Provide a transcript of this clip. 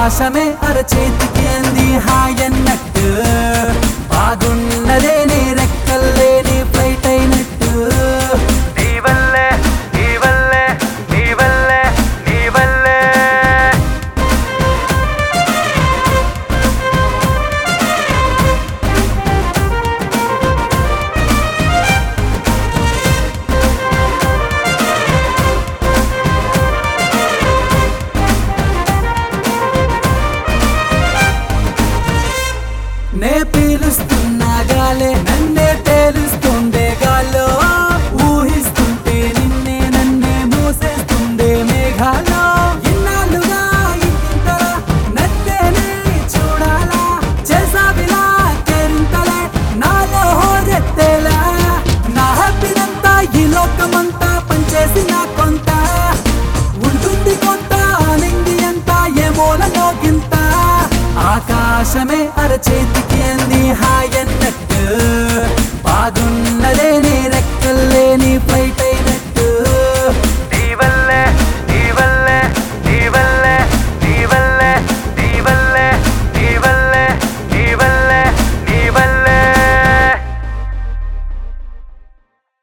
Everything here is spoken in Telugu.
ఆకాశమే అరచేతికి అంది హాయన్నట్టు బాగున్నదే నీ రెక్కల్లేని ఫ్లైట్ అయినట్టు నీ వల్లే నీ వల్లే నీ వల్లే నీ వల్లే నే పీలుస్తున్నా గాలే నన్నే తేలుస్తుండే గాల్లో ఊహిస్తుంటే నిన్నే నన్నే మోసేస్తుండే మేఘాలో ఇన్నాళ్ళుగా ఇంతలా నన్నేనే చూడాలా చేసావిలా కేరింతలే నాలో హోరెత్తేలా నా హ్యాపీనంతా ఈ లోకమంతా పనిచేసి నా కొంత ఉంటుంది కొంత నిండి అంతా ఏమోలలో గింత ఆకాశమే అరచేతికి అంది హాయన్నట్టు బాగున్నదే